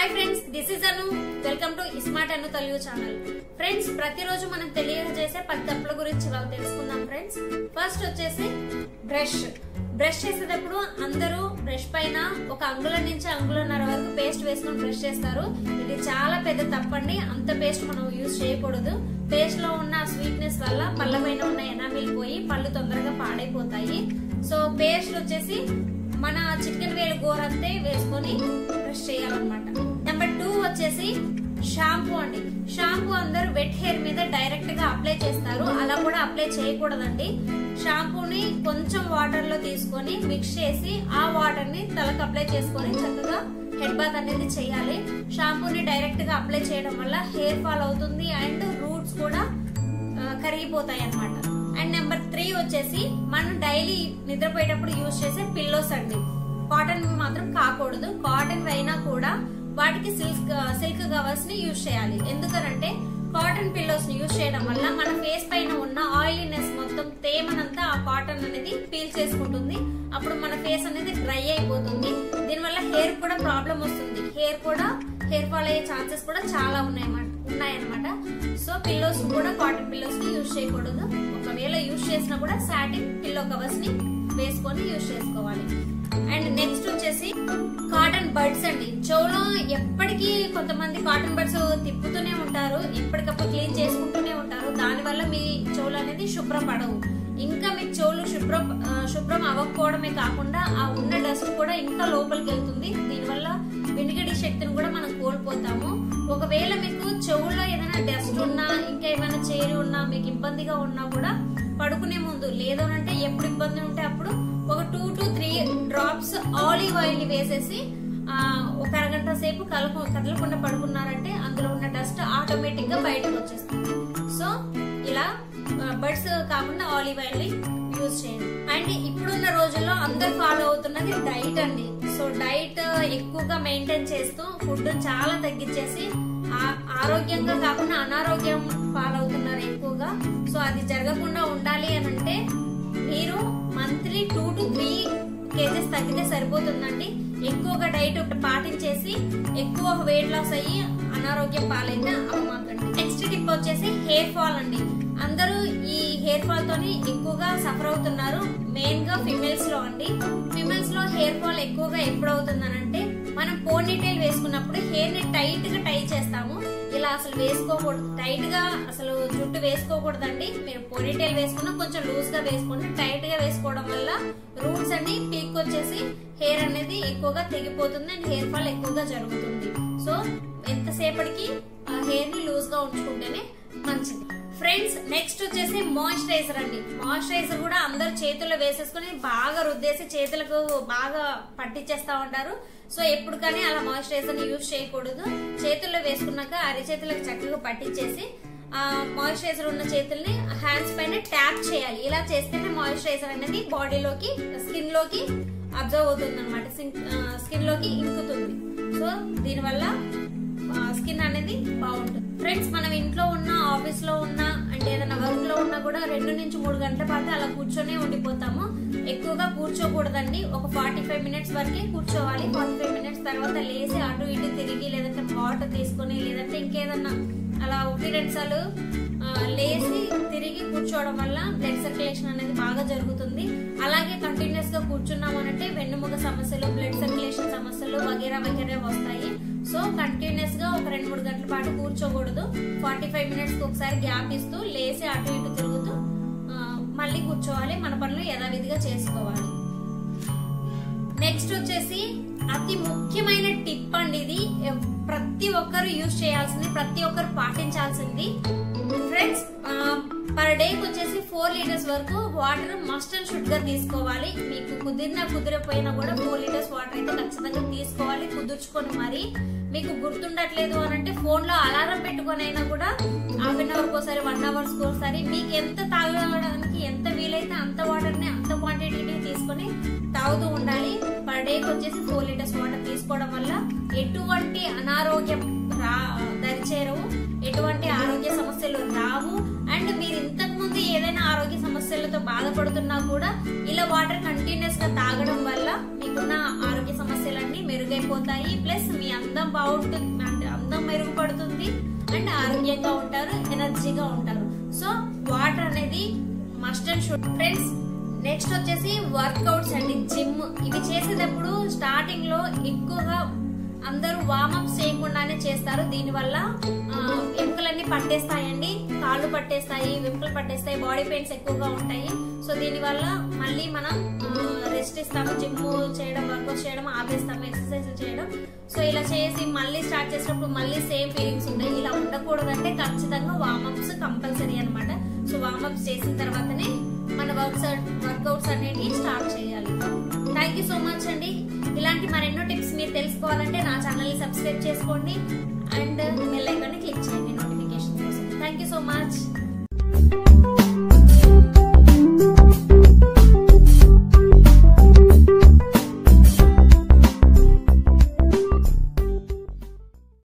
hi friends this is Anu welcome to smart Anu Telugu channel friends ప్రతిరోజు మనం తెలియజేసే పది తప్పుల గురించి ఇవాళ తెలుసుకుందాం ఫ్రెండ్స్ ఫస్ట్ వచ్చేసి బ్రష్ బ్రష్ చేసేటప్పుడు అందరూ బ్రష్ పైన ఒక అంగుళం నుంచి అంగుళన్నర వరకు పేస్ట్ వేసుకొని బ్రష్ చేస్తారు ఇది చాలా పెద్ద తప్పండి అంత పేస్ట్ మనం యూజ్ చేయకూడదు పేస్ట్ లో ఉన్న స్వీట్నెస్ వల్ల పళ్ళ పైన ఉన్న ఎనామిల్ పోయి పళ్ళు తొందరగా పాడైపోతాయి సో పేస్ట్ వచ్చేసి మన చికెన్ వేలు గోరంతే వేసుకొని బ్రష్ చేయాలన్నమాట నెంబర్ టూ వచ్చేసి షాంపూ అండి షాంపూ అందరూ వెట్ హెయిర్ మీద డైరెక్ట్ గా అప్లై చేస్తారు అలా కూడా అప్లై చేయకూడదండి షాంపూని కొంచెం వాటర్ లో తీసుకొని మిక్స్ చేసి ఆ వాటర్ ని తలకు అప్లై చేసుకొని చక్కగా హెడ్ బాత్ అనేది చేయాలి షాంపూని డైరెక్ట్ గా అప్లై చేయడం వల్ల హెయిర్ ఫాల్ అవుతుంది అండ్ రూట్స్ కూడా ఆ, కరిగిపోతాయి అన్నమాట అండ్ నెంబర్ త్రీ వచ్చేసి మనం డైలీ నిద్రపోయేటప్పుడు యూజ్ చేసే పిల్లోస్ అండి కాటన్ మాత్రం కాకూడదు కాటన్ అయినా కూడా వాటికి సిల్క్ సిల్క్ కవర్స్ ని యూజ్ చేయాలి ఎందుకనంటే కాటన్ పిల్లోస్ ని యూజ్ చేయడం వల్ల మన ఫేస్ పైన ఉన్న ఆయిలీనెస్ మొత్తం తేమనంతా ఆ కాటన్ అనేది పీల్ చేసుకుంటుంది అప్పుడు మన ఫేస్ అనేది డ్రై అయిపోతుంది దీనివల్ల హెయిర్ కూడా ప్రాబ్లం వస్తుంది హెయిర్ కూడా హెయిర్ ఫాల్ అయ్యే ఛాన్సెస్ కూడా చాలా ఉన్నాయన్నమాట ఉన్నాయన్నమాట సో పిల్లోస్ కూడా కాటన్ పిల్లోస్ ని యూజ్ చేయకూడదు ఒకవేళ యూజ్ చేసినా కూడా సాటిన్ పిల్లో కవర్స్ ని వేసుకొని యూజ్ చేసుకోవాలి అండ్ నెక్స్ట్ వచ్చేసి కాటన్ బర్డ్స్ అండి చెవులో ఎప్పటికీ కొంతమంది కాటన్ బర్డ్స్ తిప్పుతూనే ఉంటారు ఎప్పటికప్పుడు క్లీన్ చేసుకుంటూనే ఉంటారు దానివల్ల మీ చెవులు అనేది శుభ్రం పడవు ఇంకా మీ చెవులు శుభ్రం ఆ, శుభ్రం అవ్వకపోవడమే కాకుండా ఆ ఉన్న డస్ట్ కూడా ఇంకా లోపలికి వెళ్తుంది దీనివల్ల వినికిడి శక్తిని కూడా మనం కోల్పోతాము ఒకవేళ మీకు చెవుల్లో ఏదైనా డస్ట్ ఉన్నా ఇంకా ఏమైనా చేరి ఉన్నా మీకు ఇబ్బందిగా ఉన్నా కూడా పడుకునే ముందు లేదనంటే ఎప్పుడు ఇబ్బంది ఉంటే అప్పుడు ఒక two to three drops olive oil ని వేసేసి ఆ, ఒక అరగంట సేపు కలుపు కదలకుండా పడుకున్నారంటే అందులో ఉన్న డస్ట్ ఆటోమేటిక్ గా బయటకు వచ్చేస్తుంది సో ఇలా బర్డ్స్ కాకుండా ఆలివ్ ఆయిల్ ని యూజ్ చేయండి అండ్ ఇప్పుడున్న రోజుల్లో అందరు ఫాలో అవుతున్నది డైట్ అండి సో డైట్ ఎక్కువగా మెయింటైన్ చేస్తూ ఫుడ్ చాలా తగ్గించేసి ఆ- ఆరోగ్యంగా కాకుండా అనారోగ్యం పాలవుతున్నారు ఎక్కువగా సో అది జరగకుండా ఉండాలి అని అంటే మీరు monthly two to three KGs తగ్గితే సరిపోతుందండి ఎక్కువగా డైట్ పాటించేసి ఎక్కువ వెయిట్ లాస్ అయ్యి అనారోగ్యం పాలైతే అవ్వమాకండి నెక్స్ట్ టిప్ వచ్చేసి హెయిర్ ఫాల్ అండి అందరూ ఈ హెయిర్ ఫాల్ తోని ఎక్కువగా సఫర్ అవుతున్నారు మెయిన్ గా ఫిమేల్స్ లో అండి ఫిమేల్స్ లో హెయిర్ ఫాల్ ఎక్కువగా ఎప్పుడు అవుతుందనంటే మనం పోనీటైల్ వేసుకున్నప్పుడు హెయిర్ ని టైట్ గా టై చేస్తాము ఇలా అసలు వేసుకోకూడదు టైట్ గా అసలు జుట్టు వేసుకోకూడదండి మీరు పోనీటైల్ వేసుకున్నా కొంచెం లూజ్ గా వేసుకోండి టైట్ గా వేసుకోవడం వల్ల రూట్స్ అన్ని పీక్ వచ్చేసి హెయిర్ అనేది ఎక్కువగా తెగిపోతుంది అండ్ హెయిర్ ఫాల్ ఎక్కువగా జరుగుతుంది సో ఎంతసేపటికి హెయిర్ ని లూజ్ గా ఉంచుకుంటేనే మంచిది ఫ్రెండ్స్ నెక్స్ట్ వచ్చేసి మాయిశ్చరైజర్ అండి మాయిశ్చరైజర్ కూడా అందరు చేతుల్లో వేసేసుకుని బాగా రుద్దేసి చేతులకు బాగా పట్టించేస్తా ఉంటారు సో ఎప్పుడు కానీ అలా మాయిశ్చరైజర్ ని యూజ్ చేయకూడదు చేతుల్లో వేసుకున్నాక అరిచేతులకు చక్కగా పట్టించేసి ఆ మాయిశ్చరైజర్ ఉన్న చేతుల్ని హ్యాండ్స్ పైన ట్యాప్ చేయాలి ఇలా చేస్తేనే మాయిశ్చరైజర్ అనేది బాడీలోకి స్కిన్ లోకి అబ్జర్వ్ అవుతుంది అనమాట స్కిన్ లోకి ఇంకుతుంది సో దీనివల్ల స్కిన్ అనేది బాగుంటుంది ఫ్రెండ్స్ మనం ఇంట్లో ఉన్న ఆఫీస్ లో ఉన్నా అంటే ఏదైనా వర్క్ లో ఉన్నా కూడా రెండు నుంచి మూడు గంటల పాటు అలా కూర్చొనే ఉండిపోతాము ఎక్కువగా కూర్చోకూడదండి ఒక ఫార్టీ ఫైవ్ మినిట్స్ వరకే కూర్చోవాలి ఫార్టీ ఫైవ్ మినిట్స్ తర్వాత లేచి అటు ఇటు తిరిగి లేదంటే వాటర్ తీసుకొని లేదంటే ఇంకేదన్నా అలా ఒకటి రెండు సార్లు ఆ, లేచి తిరిగి కూర్చోవడం వల్ల బ్లడ్ సర్క్యులేషన్ అనేది బాగా జరుగుతుంది అలాగే కంటిన్యూస్ గా కూర్చున్నామనంటే వెన్నుముక సమస్యలు బ్లడ్ సర్క్యులేషన్ సమస్యలు వగేరా వగేరా వస్తాయి సో కంటిన్యూస్ గా ఒక రెండు మూడు గంటల పాటు కూర్చోకూడదు ఫార్టీ ఫైవ్ మినిట్స్ కి ఒకసారి గ్యాప్ ఇస్తూ లేచి అటు ఇటు తిరుగుతూ ఆ, మళ్ళీ కూర్చోవాలి మన పనులు యథావిధిగా చేసుకోవాలి నెక్స్ట్ వచ్చేసి అతి ముఖ్యమైన టిప్ అండి ఇది ఎవ్- ప్రతి ఒక్కరు యూజ్ చేయాల్సింది ప్రతి ఒక్కరు పాటించాల్సింది ఫ్రెండ్స్ పర్ డే వచ్చేసి ఫోర్ లీటర్స్ వరకు వాటర్ మస్ట్ అండ్ షుడ్ గా తీసుకోవాలి మీకు కుదిరినా కుదిరిపోయినా కూడా ఫోర్ లీటర్స్ వాటర్ అయితే ఖచ్చితంగా తీసుకోవాలి కుదుర్చుకొని మరి మీకు గుర్తుండట్లేదు అని అంటే ఫోన్ లో అలారం పెట్టుకొని అయినా కూడా హాఫ్ అన్ అవర్ ఒకసారి వన్ అవర్స్ ఒకసారి మీకు ఎంత తాగడానికి ఎంత వీలైతే అంత వాటర్ ని అంత క్వాంటిటీ తీసుకొని తాగుతూ ఉండాలి పర్ డేకి వచ్చేసి ఫోర్ లీటర్స్ వాటర్ తీసుకోవడం వల్ల ఎటువంటి అనారోగ్యం రా దరిచేరవు ఎటువంటి ఆరోగ్య సమస్యలు రావు అండ్ మీరు ఇంతకు ముందు ఏదైనా ఆరోగ్య సమస్యలతో బాధపడుతున్నా కూడా ఇలా వాటర్ కంటిన్యూస్ గా తాగడం వల్ల మీకున్న ఆరోగ్య సమస్యలన్నీ మెరుగైపోతాయి పోతాయి ప్లస్ మీ అందం బాగుంటుంది అంటే అందం మెరుగుపడుతుంది అండ్ ఆరోగ్యంగా ఉంటారు ఎనర్జీగా ఉంటారు సో వాటర్ అనేది must and should friends next వచ్చేసి వర్కౌట్స్ అండి జిమ్ ఇవి చేసేటప్పుడు స్టార్టింగ్ లో ఎక్కువగా అందరూ వార్మప్స్ చేయకుండానే చేస్తారు దీనివల్ల ఆ, ఎముకలన్నీ పట్టేస్తాయండి కాళ్ళు పట్టేస్తాయి వెముకలు పట్టేస్తాయి బాడీ పెయిన్స్ ఎక్కువగా ఉంటాయి సో దీనివల్ల మళ్ళీ మనం రెస్ట్ ఇస్తాము జిమ్ చేయడం వర్కౌట్ చేయడం ఆపేస్తాము ఎక్సర్సైజ్ చేయడం సో ఇలా చేసి మళ్ళీ స్టార్ట్ చేసినప్పుడు మళ్ళీ సేమ్ ఫీలింగ్స్ ఉంటాయి ఇలా ఉండకూడదంటే ఖచ్చితంగా వార్మప్స్ కంపల్సరీ అన్నమాట సో వార్మప్స్ చేసిన తర్వాతనే మన వర్క్స్ వర్కౌట్స్ అనేవి స్టార్ట్ చేయాలి థ్యాంక్ యూ సో మచ్ అండి ఇలాంటి మరెన్నో టిప్స్ మీరు తెలుసుకోవాలంటే నా ఛానల్ ని సబ్స్క్రైబ్ చేసుకోండి అండ్ బెల్ ఐకాన్ ని క్లిక్ చేయండి నోటిఫికేషన్ కోసం థ్యాంక్ యూ సో మచ్